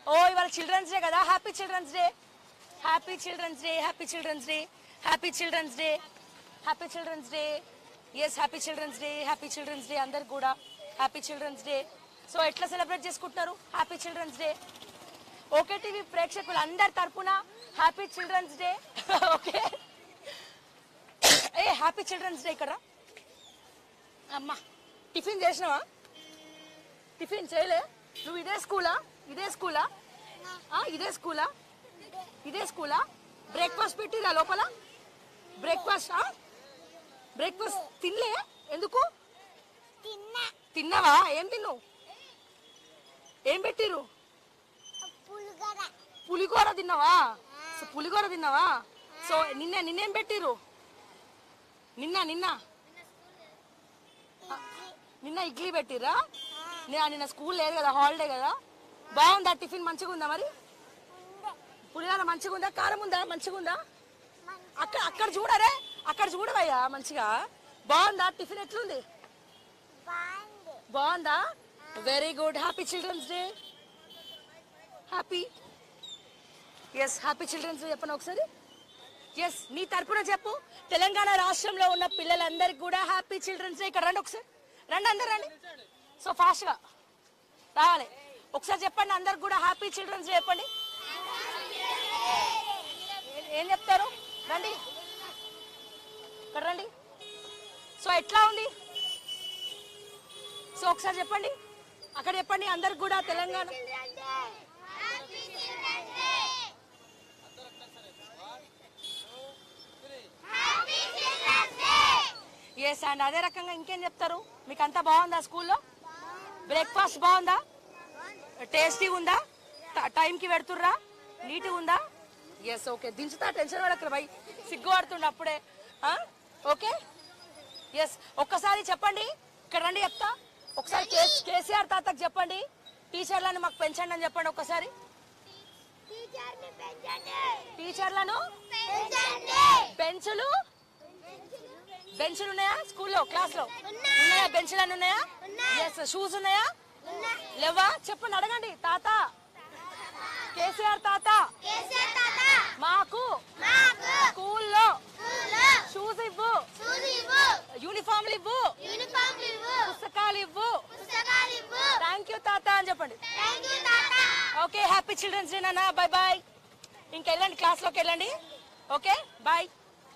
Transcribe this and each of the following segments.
ఓ ఇవాళ children's day కదా happy children's day happy children's day happy children's day happy children's day happy children's day yes happy children's day happy children's day అందరికి కూడా happy children's day so ఎట్లా celebrate చేసుకుంటున్నారు happy children's day okay TV ప్రేక్షకులు అందరి తరపున happy children's day okay ఏ happy children's day ఇక్కడ అమ్మా టిఫిన్ చేసినావా టిఫిన్ చేయలే నువ్వు ఇదే స్కూలా ఇదే స్కూలా ఆ, ఇదే స్కూలా ఇదే స్కూలా బ్రేక్ఫాస్ట్ పెట్టిరా లోపల బ్రేక్ఫాస్ట్ బ్రేక్ఫాస్ట్ తినలే ఎందుకు తిన్నా తిన్నావా ఏం తిన్నావు ఏం పెట్టిరు పులిగర పులిగోర తిన్నావా సో పులిగోర తిన్నావా సో నిన్న నిన్నేం పెట్టిరు నిన్న నిన్న ఆ, నిన్న ఇడ్లీ పెట్టిర్రా నే- నిన్న స్కూల్ లేదు కదా హాలిడే కదా బాగుందా టిఫిన్ మంచిగా ఉందా మరి పులిహోర మంచిగా ఉందా కారం ఉందా మంచిగా ఉందా అక్కడ అక్కడ చూడరే అక్కడ చూడవయ్యా మంచిగా బాగుందా టిఫిన్ ఎట్లుంది బాగుంది బాగుందా very good happy children's day happy yes happy children's day చెప్పండి ఒకసారి ఎస్ నీ తరపున చెప్పు తెలంగాణ రాష్ట్రంలో ఉన్న పిల్లలందరికీ కూడా హ్యాపీ చిల్డ్రన్స్ డే ఇక్కడ రండి ఒకసారి రండి అందరు రండి సో ఫాస్ట్గా రావాలి ఒకసారి చెప్పండి అందరికి కూడా హ్యాపీ చిల్డ్రన్స్ డే చెప్పండి ఏ- ఏం చెప్తారు రండి ఇక్కడ రండి సో ఎట్లా ఉంది సో ఒకసారి చెప్పండి అక్కడ చెప్పండి అందరికి కూడా తెలంగాణ ఎస్ అండ్ అదే రకంగా ఇంకేం చెప్తారు మీకు అంతా బాగుందా స్కూల్లో బ్రేక్ఫాస్ట్ బాగుందా టేస్టీ ఉందా ట- టైంకి పెడుతుర్రా నీట్గా ఉందా ఎస్ ఓకే దించుతా టెన్షన్ పడక్కడ బై సిగ్గు పడుతుండ అప్పుడే ఓకే ఎస్ ఒక్కసారి చెప్పండి ఇక్కడ రండి చెప్తా ఒకసారి కే- కేసీఆర్ తాతకు చెప్పండి టీచర్లను మాకు పెంచండి అని చెప్పండి ఒక్కసారి టీచర్ని పెంచండి టీచర్లను పెంచండి బెంచులు బెంచులు ఉన్నాయా స్కూల్లో క్లాస్ లో ఉన్నాయి. ఉన్నాయా బెంచులు ఉన్నాయా ఉన్నాయి. ఎస్ షూస్ ఉన్నాయా ఉన్నాయి. లేవా చెప్పండి అడగండి తాత కేసీఆర్ తాత కేసీఆర్ తాత మాకు మాకు స్కూల్లో స్కూల్లో షూస్ ఇవ్వు షూస్ ఇవ్వు యూనిఫామ్లు ఇవ్వు యూనిఫామ్లు ఇవ్వు పుస్తకాలు ఇవ్వు పుస్తకాలు ఇవ్వు థ్యాంక్ యూ తాత అని చెప్పండి థ్యాంక్ యూ తాత ఓకే హ్యాపీ చిల్డ్రన్స్ డే నాన్న బాయ్ బాయ్ ఇంకెళ్ళండి క్లాస్లోకి వెళ్ళండి ఓకే బాయ్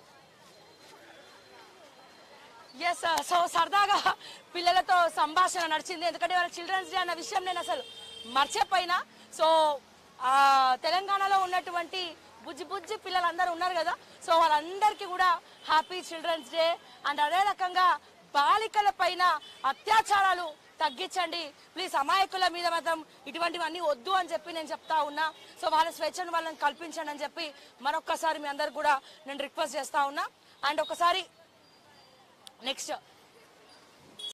ఎస్ సో సరదాగా పిల్లలతో సంభాషణ నడిచింది ఎందుకంటే వాళ్ళ చిల్డ్రన్స్ డే అన్న విషయం నేను అసలు మర్చిపోయినా సో ఆ, తెలంగాణలో ఉన్నటువంటి బుజ్జి బుజ్జి పిల్లలందరూ ఉన్నారు కదా సో వాళ్ళందరికీ కూడా హ్యాపీ చిల్డ్రన్స్ డే అండ్ అదే రకంగా బాలికల పైన అత్యాచారాలు తగ్గించండి ప్లీజ్ అమాయకుల మీద మాత్రం ఇటువంటివన్నీ వద్దు అని చెప్పి నేను చెప్తా ఉన్నా సో వాళ్ళ స్వేచ్ఛను వాళ్ళని కల్పించండి అని చెప్పి మరొక్కసారి మీ అందరు కూడా నేను రిక్వెస్ట్ చేస్తా ఉన్నా అండ్ ఒకసారి నెక్స్ట్